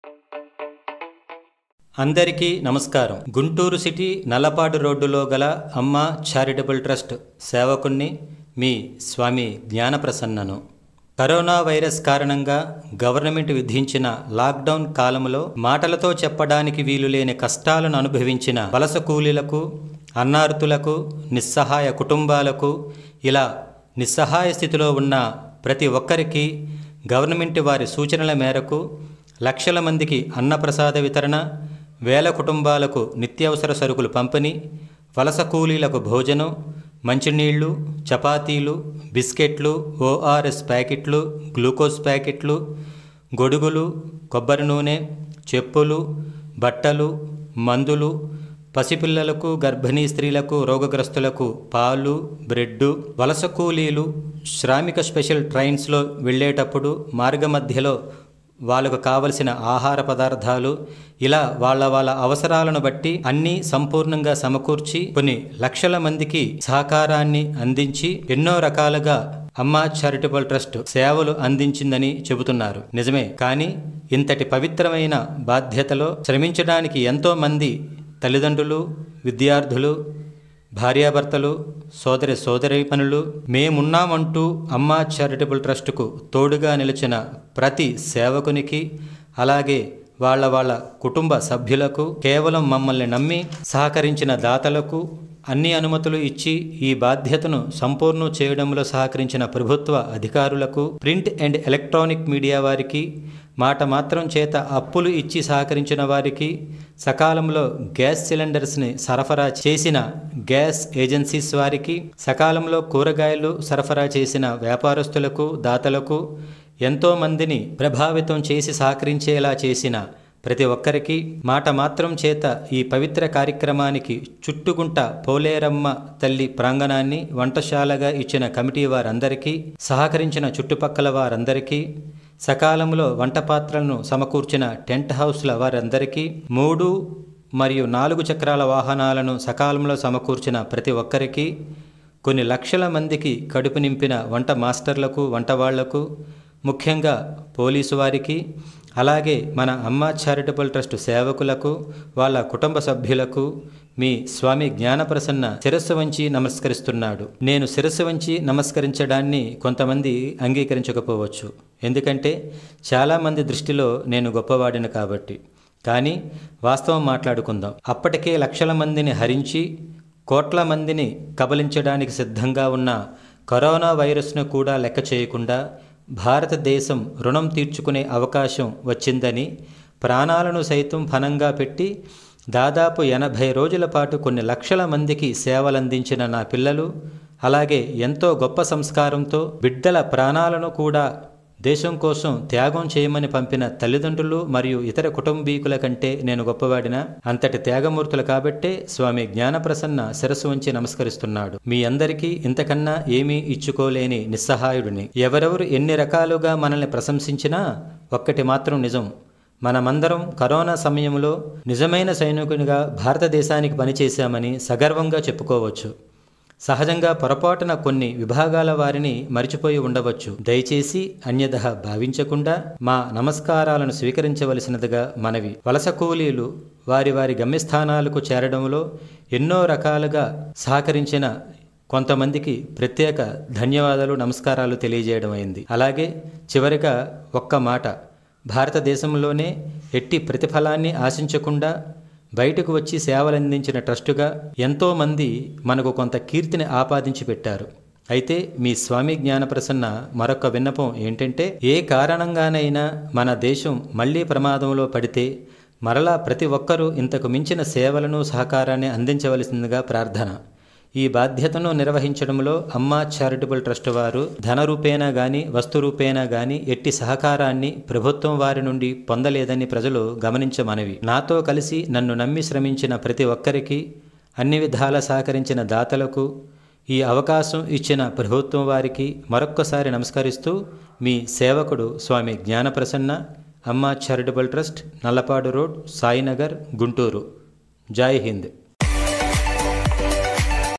అందరికీ నమస్కారం గుంటూరు సిటీ నల్లపాడు రోడ్డులో గల అమ్మ చారిటబుల్ ట్రస్ట్ సేవకుణ్ణి మీ స్వామి జ్ఞానప్రసన్నను కరోనా వైరస్ కారణంగా గవర్నమెంట్ విధించిన లాక్డౌన్ కాలంలో మాటలతో చెప్పడానికి వీలులేని కష్టాలను అనుభవించిన వలస కూలీలకు అన్నార్తులకు నిస్సహాయ కుటుంబాలకు ఇలా నిస్సహాయ స్థితిలో ఉన్న ప్రతి ఒక్కరికి గవర్నమెంట్ వారి సూచనల మేరకు లక్షల మందికి అన్నప్రసాద వితరణ వేల కుటుంబాలకు నిత్యావసర సరుకులు పంపిణీ వలస కూలీలకు భోజనం మంచినీళ్లు చపాతీలు బిస్కెట్లు ఓఆర్ఎస్ ప్యాకెట్లు గ్లూకోజ్ ప్యాకెట్లు గొడుగులు కొబ్బరి నూనె చెప్పులు బట్టలు మందులు పసిపిల్లలకు గర్భిణీ స్త్రీలకు రోగగ్రస్తులకు పాలు బ్రెడ్డు వలస కూలీలు శ్రామిక స్పెషల్ ట్రైన్స్లో వెళ్ళేటప్పుడు మార్గమధ్యలో వాళ్ళకు కావలసిన ఆహార పదార్థాలు ఇలా వాళ్ళ వాళ్ళ అవసరాలను బట్టి అన్నీ సంపూర్ణంగా సమకూర్చి కొన్ని లక్షల మందికి సహకారాన్ని అందించి ఎన్నో రకాలుగా అమ్మా చారిటబుల్ ట్రస్ట్ సేవలు అందించిందని చెబుతున్నారు నిజమే కానీ ఇంతటి పవిత్రమైన బాధ్యతలో శ్రమించడానికి ఎంతో మంది తల్లిదండ్రులు విద్యార్థులు భార్యాభర్తలు సోదరి సోదరీమణులు మేమున్నామంటూ అమ్మా చారిటబుల్ ట్రస్టుకు తోడుగా నిలిచిన ప్రతి సేవకునికి అలాగే వాళ్ళ వాళ్ళ కుటుంబ సభ్యులకు కేవలం మమ్మల్ని నమ్మి సహకరించిన దాతలకు అన్ని అనుమతులు ఇచ్చి ఈ బాధ్యతను సంపూర్ణం చేయడంలో సహకరించిన ప్రభుత్వ అధికారులకు ప్రింట్ అండ్ ఎలక్ట్రానిక్ మీడియా వారికి మాట మాత్రం చేత అప్పులు ఇచ్చి సహకరించిన వారికి సకాలంలో గ్యాస్ సిలిండర్స్ని సరఫరా చేసిన గ్యాస్ ఏజెన్సీస్ వారికి సకాలంలో కూరగాయలు సరఫరా చేసిన వ్యాపారస్తులకు దాతలకు ఎంతో మందిని ప్రభావితం చేసి సహకరించేలా చేసిన ప్రతి ఒక్కరికి మాట మాత్రం చేత ఈ పవిత్ర కార్యక్రమానికి చుట్టుకుంట పోలేరమ్మ తల్లి ప్రాంగణాన్ని వంటశాలగా ఇచ్చిన కమిటీ వారందరికీ సహకరించిన చుట్టుపక్కల వారందరికీ సకాలంలో వంట పాత్రలను సమకూర్చిన టెంట్ హౌస్ల వారందరికీ మూడు మరియు నాలుగు చక్రాల వాహనాలను సకాలంలో సమకూర్చిన ప్రతి ఒక్కరికి కొన్ని లక్షల మందికి కడుపు నింపిన వంట మాస్టర్లకు వంటవాళ్లకు ముఖ్యంగా పోలీసు వారికి అలాగే మన అమ్మ చారిటబుల్ ట్రస్ట్ సేవకులకు వాళ్ళ కుటుంబ సభ్యులకు మీ స్వామి జ్ఞానప్రసన్న శిరస్సు వంచి నమస్కరిస్తున్నాడు నేను శిరస్సు వంచి నమస్కరించడాన్ని కొంతమంది అంగీకరించకపోవచ్చు ఎందుకంటే చాలామంది దృష్టిలో నేను గొప్పవాడిని కాబట్టి కానీ వాస్తవం మాట్లాడుకుందాం అప్పటికే లక్షల మందిని హరించి కోట్ల మందిని కబలించడానికి సిద్ధంగా ఉన్న కరోనా వైరస్ను కూడా లెక్క చేయకుండా భారతదేశం రుణం తీర్చుకునే అవకాశం వచ్చిందని ప్రాణాలను సైతం ఫనంగా పెట్టి దాదాపు ఎనభై రోజుల పాటు కొన్ని లక్షల మందికి సేవలందించిన నా పిల్లలు అలాగే ఎంతో గొప్ప సంస్కారంతో బిడ్డల ప్రాణాలను కూడా దేశం కోసం త్యాగం చేయమని పంపిన తల్లిదండ్రులు మరియు ఇతర కుటుంబీకుల కంటే నేను గొప్పవాడినా అంతటి త్యాగమూర్తులు కాబట్టే స్వామి జ్ఞానప్రసన్న శిరస్సు ఉంచి నమస్కరిస్తున్నాడు మీ అందరికీ ఇంతకన్నా ఏమీ ఇచ్చుకోలేని నిస్సహాయుడిని ఎవరెవరు ఎన్ని రకాలుగా మనల్ని ప్రశంసించినా ఒక్కటి మాత్రం నిజం మనమందరం కరోనా సమయంలో నిజమైన సైనికునిగా భారతదేశానికి పనిచేశామని సగర్వంగా చెప్పుకోవచ్చు సహజంగా పొరపాటున కొన్ని విభాగాల వారిని మరిచిపోయి ఉండవచ్చు దయచేసి అన్యథ భావించకుండా మా నమస్కారాలను స్వీకరించవలసినదిగా మనవి వలస కూలీలు వారి వారి గమ్యస్థానాలకు చేరడంలో ఎన్నో రకాలుగా సహకరించిన కొంతమందికి ప్రత్యేక ధన్యవాదాలు నమస్కారాలు తెలియజేయడం అయింది అలాగే చివరిగా ఒక్క మాట భారతదేశంలోనే ఎట్టి ప్రతిఫలాన్ని ఆశించకుండా బయటకు వచ్చి సేవలందించిన ట్రస్టుగా ఎంతోమంది మనకు కొంత కీర్తిని ఆపాదించి పెట్టారు అయితే మీ స్వామి జ్ఞానప్రసన్న మరొక విన్నపం ఏంటంటే ఏ కారణంగానైనా మన దేశం మళ్లీ ప్రమాదంలో పడితే మరలా ప్రతి ఒక్కరూ ఇంతకు మించిన సేవలను సహకారాన్ని అందించవలసిందిగా ప్రార్థన ఈ బాధ్యతను నిర్వహించడంలో అమ్మా చారిటబుల్ ట్రస్ట్ వారు ధన రూపేణా గాని వస్తు రూపేణా గాని ఎట్టి సహకారాన్ని ప్రభుత్వం వారి నుండి పొందలేదని ప్రజలు గమనించమనవి నాతో కలిసి నన్ను నమ్మి శ్రమించిన ప్రతి ఒక్కరికి అన్ని విధాల సహకరించిన దాతలకు ఈ అవకాశం ఇచ్చిన ప్రభుత్వం వారికి మరొక్కసారి నమస్కరిస్తూ మీ సేవకుడు Swami Gnanaprasanna Amma charitable trust Nallapadu road Sainagar Guntur Jai Hind